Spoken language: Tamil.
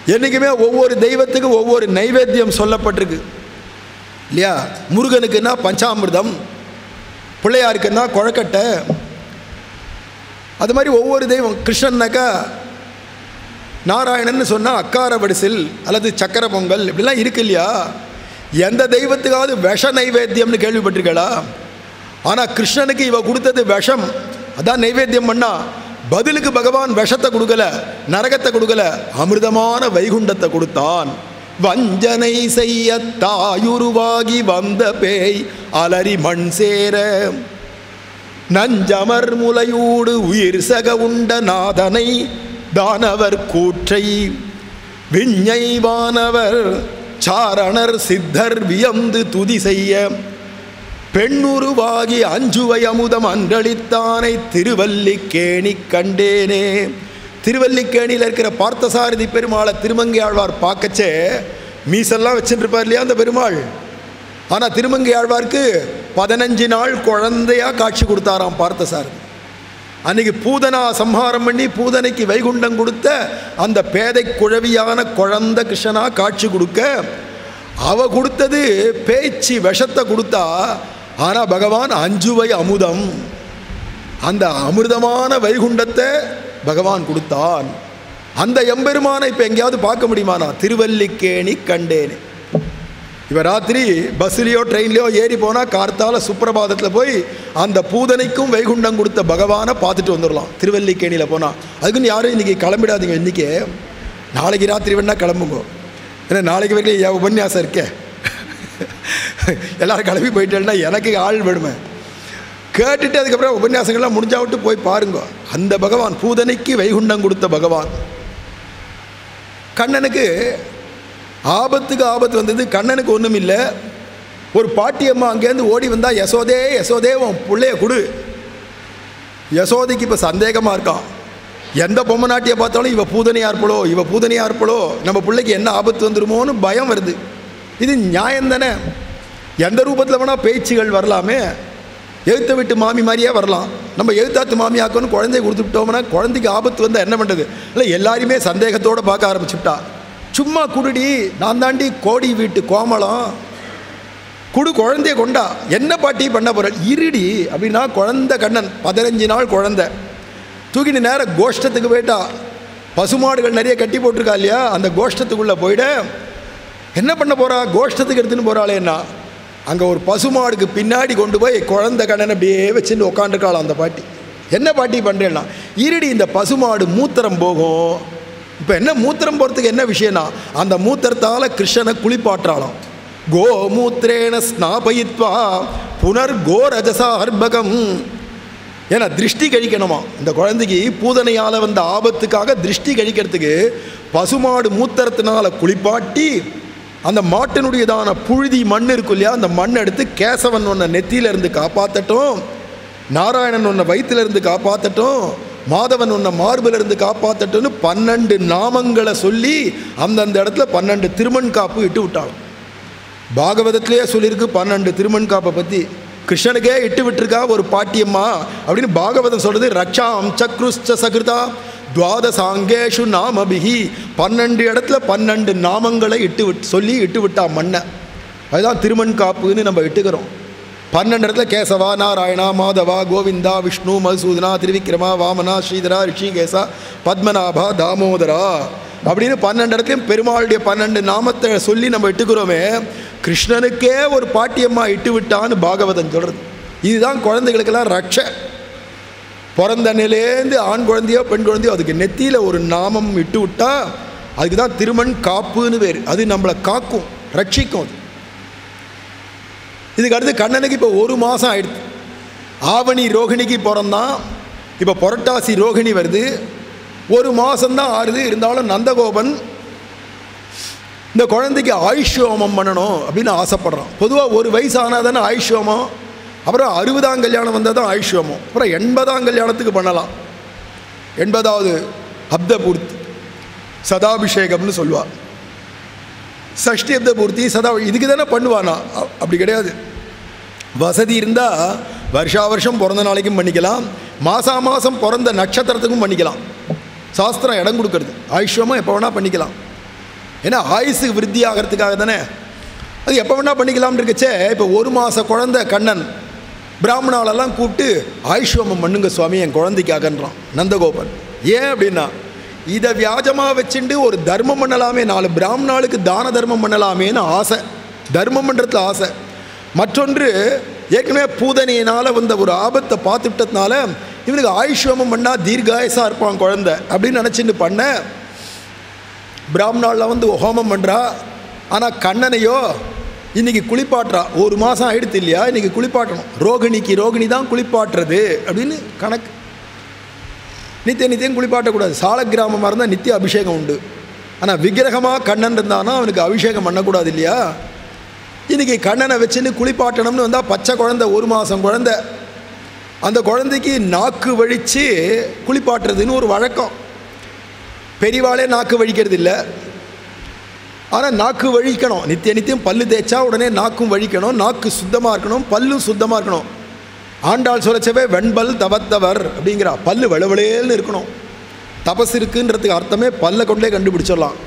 என்றைக்குமே ஒவ்வொரு தெய்வத்துக்கும் ஒவ்வொரு நைவேத்தியம் சொல்லப்பட்டிருக்கு இல்லையா முருகனுக்குன்னா பஞ்சாமிர்தம் பிள்ளையாருக்குன்னா குழக்கட்டை அது மாதிரி ஒவ்வொரு தெய்வம் கிருஷ்ணன்னாக்கா நாராயணன் சொன்னால் அக்கார வடிசில் அல்லது சக்கர பொங்கல் இப்படிலாம் இருக்கு இல்லையா எந்த தெய்வத்துக்காவது விஷ நைவேத்தியம்னு கேள்விப்பட்டிருக்கா ஆனால் கிருஷ்ணனுக்கு இவ கொடுத்தது விஷம் அதான் நைவேத்தியம் பண்ணா பதிலுக்கு பகவான் விஷத்தை கொடுக்கல நரகத்தை கொடுக்கல அமிர்தமான வைகுண்டத்தை கொடுத்தான் வஞ்சனை செய்ய தாயுருவாகி வந்த பேய் அலரி மண் சேர நஞ்சமர் முலையூடு உயிர் சக உண்ட நாதனை தானவர் கூற்றை விஞ்ஞை வானவர் சாரணர் சித்தர் வியந்து துதி செய்ய பெண்ணுருவாகி அஞ்சுவை அமுதம் அன்றளித்தானை திருவல்லிக்கேணி கண்டேனே திருவல்லிக்கேணியில் இருக்கிற பார்த்தசாரதி பெருமாளை திருமங்கை ஆழ்வார் பார்க்கச்சே மீசெல்லாம் வச்சுட்டு இருப்பார் இல்லையா அந்த பெருமாள் ஆனால் திருமங்கை ஆழ்வார்க்கு பதினஞ்சு நாள் குழந்தையா காட்சி கொடுத்தாராம் பார்த்தசாரதி அன்னைக்கு பூதனா சம்ஹாரம் பண்ணி பூதனைக்கு வைகுண்டம் கொடுத்த அந்த பேதை குழவியான குழந்தை கிருஷ்ணனா காட்சி கொடுக்க அவ கொடுத்தது பேச்சு விஷத்தை கொடுத்தா ஆனால் பகவான் அஞ்சுவை அமுதம் அந்த அமிர்தமான வைகுண்டத்தை பகவான் கொடுத்தான் அந்த எம்பெருமானை இப்போ எங்கேயாவது பார்க்க முடியுமானா திருவல்லிக்கேணி கண்டேனே இவ ராத்திரி பஸ்லேயோ ட்ரெயின்லையோ ஏறி போனால் கார்த்தால சுப்பிரபாதத்தில் போய் அந்த பூதனைக்கும் வைகுண்டம் கொடுத்த பகவானை பார்த்துட்டு வந்துடலாம் திருவல்லிக்கேணியில் போனால் அதுக்குன்னு யாரும் இன்றைக்கி கிளம்பிடாதீங்க இன்றைக்கி நாளைக்கு ராத்திரி வேணால் கிளம்புங்க ஏன்னா நாளைக்கு வரைக்கும் என் உபன்யாசம் இருக்கே எல்லாரும் கிளம்பி போயிட்டேன்னா எனக்கு ஆள் வேணுமே கேட்டுட்டு அதுக்கப்புறம் உபன்யாசங்கள்லாம் முடிஞ்சா விட்டு போய் பாருங்க அந்த பகவான் பூதனைக்கு வைகுண்டம் கொடுத்த பகவான் கண்ணனுக்கு ஆபத்துக்கு ஆபத்து வந்தது கண்ணனுக்கு ஒன்றும் இல்லை ஒரு பாட்டியம்மா அங்கேருந்து ஓடி வந்தா யசோதே யசோதே உன் பிள்ளைய கொடு யசோதைக்கு இப்போ சந்தேகமாக இருக்கான் எந்த பொம்மை நாட்டியை பார்த்தாலும் இவ பூதனையாக இருப்பளோ இவ பூதனையாக இருப்பளோ நம்ம பிள்ளைக்கு என்ன ஆபத்து வந்துருமோன்னு பயம் வருது இது நியாயம் தானே எந்த ரூபத்தில் வேணால் பேச்சுகள் வரலாமே எழுத்த விட்டு மாமி மாதிரியே வரலாம் நம்ம எழுத்தாத்து மாமி ஆக்கணும் குழந்தைய கொடுத்துட்டோம்னா குழந்தைக்கு ஆபத்து வந்தால் என்ன பண்ணுறது இல்லை எல்லாரையுமே சந்தேகத்தோடு பார்க்க ஆரம்பிச்சுட்டா சும்மா குடுடி நான் தாண்டி கோடி வீட்டு கோமளம் குடு குழந்தைய கொண்டா என்ன பாட்டி பண்ண போற இருடி அப்படின்னா குழந்தை கண்ணன் பதினஞ்சு நாள் குழந்தை தூக்கிட்டு நேரம் கோஷ்டத்துக்கு போயிட்டா பசுமாடுகள் நிறைய கட்டி போட்டிருக்கா இல்லையா அந்த கோஷ்டத்துக்குள்ளே போயிட என்ன பண்ண போறா கோஷ்டத்துக்கு எடுத்துன்னு போகிறாளேன்னா அங்கே ஒரு பசுமாடுக்கு பின்னாடி கொண்டு போய் குழந்தை கண்ணனை அப்படியே வச்சுட்டு உட்காந்துருக்காளாம் அந்த பாட்டி என்ன பாட்டி பண்ணுறேன்னா இருடி இந்த பசுமாடு மூத்திரம் போகும் இப்போ என்ன மூத்திரம் போகிறதுக்கு என்ன விஷயம்னா அந்த மூத்திரத்தால் கிருஷ்ணனை குளிப்பாட்டுறாளாம் கோமூத்திரேன ஸ்நாபயித்வா புனர் கோரஜசா அர்பகம் ஏன்னா திருஷ்டி கழிக்கணுமா இந்த குழந்தைக்கு பூதனையால் வந்த ஆபத்துக்காக திருஷ்டி கழிக்கிறதுக்கு பசுமாடு மூத்திரத்தினால குளிப்பாட்டி அந்த மாட்டினுடையதான புழுதி மண் இருக்கும் இல்லையா அந்த மண் எடுத்து கேசவன் உன்னை நெத்தியில இருந்து காப்பாற்றட்டும் நாராயணன் உன்னை வயிற்றுல இருந்து காப்பாற்றட்டும் மாதவன் உன்னை மார்பில் இருந்து காப்பாற்றட்டும்னு பன்னெண்டு நாமங்களை சொல்லி அந்தந்த இடத்துல பன்னெண்டு திருமண் காப்பு இட்டு விட்டாலும் பாகவதத்திலேயே சொல்லியிருக்கு பன்னெண்டு திருமண் காப்பை பற்றி கிருஷ்ணனுக்கே இட்டு விட்டுருக்கா ஒரு பாட்டியம்மா அப்படின்னு பாகவதம் சொல்றது ரக்ஷாம் சக்ருஷ்ச சகிருதா துவாதசாங்கேஷு நாமபிகி பன்னெண்டு இடத்துல பன்னெண்டு நாமங்களை இட்டு விட் சொல்லி இட்டு விட்டா மண்ணை அதுதான் திருமண் காப்புன்னு நம்ம இட்டுக்கிறோம் பன்னெண்டு இடத்துல கேசவா நாராயணா மாதவா கோவிந்தா விஷ்ணு மதுசூதனா திருவிக்ரமா வாமனா ஸ்ரீதரா ரிஷிகேசா பத்மநாபா தாமோதரா அப்படின்னு பன்னெண்டு இடத்துலையும் பெருமாளுடைய பன்னெண்டு நாமத்தை சொல்லி நம்ம இட்டுக்கிறோமே கிருஷ்ணனுக்கே ஒரு பாட்டியம்மா இட்டு விட்டான்னு பாகவதன் சொல்கிறது இதுதான் குழந்தைகளுக்கெல்லாம் ரட்ச பிறந்த நிலையிலேருந்து ஆண் குழந்தையோ பெண் குழந்தையோ அதுக்கு நெத்தியில் ஒரு நாமம் இட்டு விட்டா அதுக்கு தான் திருமண் காப்புன்னு பேர் அது நம்மளை காக்கும் ரட்சிக்கும் அது இதுக்கு அடுத்து கண்ணனுக்கு இப்போ ஒரு மாதம் ஆயிடுது ஆவணி ரோகிணிக்கு பிறந்தான் இப்போ புரட்டாசி ரோகிணி வருது ஒரு மாதம்தான் ஆறுது இருந்தாலும் நந்தகோபன் இந்த குழந்தைக்கு ஆயுஷ்யோமம் பண்ணணும் அப்படின்னு ஆசைப்படுறான் பொதுவாக ஒரு வயசு ஆனால் தானே ஆயுஷ்யோமம் அப்புறம் அறுபதாம் கல்யாணம் வந்தால் தான் ஆயுஷ்யோமம் அப்புறம் எண்பதாம் கல்யாணத்துக்கு பண்ணலாம் எண்பதாவது அப்த பூர்த்தி சதாபிஷேகம்னு சொல்லுவாள் சஷ்டி அப்த பூர்த்தி சதா இதுக்கு தானே பண்ணுவானா அ- அப்படி கிடையாது வசதி இருந்தால் வருஷா வருஷம் பிறந்த நாளைக்கும் பண்ணிக்கலாம் மாசா மாதம் பிறந்த நட்சத்திரத்துக்கும் பண்ணிக்கலாம் சாஸ்திரம் இடம் கொடுக்கறது ஆயுஷ்யமாக எப்போ வேணால் பண்ணிக்கலாம் ஏன்னா ஆயுசு விருத்தி ஆகிறதுக்காக தானே அது எப்போ வேணால் பண்ணிக்கலாம்னு இருக்குச்சே இப்போ ஒரு மாத குழந்தை கண்ணன் பிராமணாலெல்லாம் கூப்பிட்டு ஆயுஷ்வமம் பண்ணுங்க சுவாமி என் குழந்தைக்காகன்றான் நந்தகோபன் ஏன் அப்படின்னா இதை வியாஜமாக வச்சுட்டு ஒரு தர்மம் பண்ணலாமே நாலு பிராமணாளுக்கு தான தர்மம் பண்ணலாமேன்னு ஆசை தர்மம் பண்ணுறதுல ஆசை மற்றொன்று ஏற்கனவே பூதனையினால் வந்த ஒரு ஆபத்தை பார்த்துட்டதுனால இவனுக்கு ஆயுஷ்வமம் பண்ணால் தீர்காயசாக இருப்பான் குழந்தை அப்படின்னு நினச்சிட்டு பண்ண பிராமணாளில் வந்து ஹோமம் பண்ணுறா ஆனால் கண்ணனையோ இன்னைக்கு குளிப்பாட்டுறா ஒரு மாதம் ஆயிடுத்து இல்லையா இன்னைக்கு குளிப்பாட்டணும் ரோகிணிக்கு ரோகிணி தான் குளிப்பாட்டுறது அப்படின்னு கணக்கு நித்திய நித்தியம் குளிப்பாட்டக்கூடாது சால கிராமமாக இருந்தால் நித்திய அபிஷேகம் உண்டு ஆனால் விக்கிரகமாக கண்ணன் இருந்தானா அவனுக்கு அபிஷேகம் பண்ணக்கூடாது இல்லையா இன்னைக்கு கண்ணனை வச்சுன்னு குளிப்பாட்டணும்னு வந்தால் பச்சை குழந்தை ஒரு மாதம் குழந்தை அந்த குழந்தைக்கு நாக்கு வழித்து குளிப்பாட்டுறதுன்னு ஒரு வழக்கம் பெரியவாளே நாக்கு வழிக்கிறது இல்லை ஆனால் நாக்கு வழிக்கணும் நித்திய நித்தியம் பல்லு தேய்ச்சா உடனே நாக்கும் வழிக்கணும் நாக்கு சுத்தமாக இருக்கணும் பல்லும் சுத்தமாக இருக்கணும் ஆண்டாள் சொல்லச்சவே வெண்பல் தவத்தவர் அப்படிங்கிறா பல்லு வெளவெளேன்னு இருக்கணும் தபஸ் இருக்குன்றதுக்கு அர்த்தமே பல்லை கொண்டே கண்டுபிடிச்சிடலாம்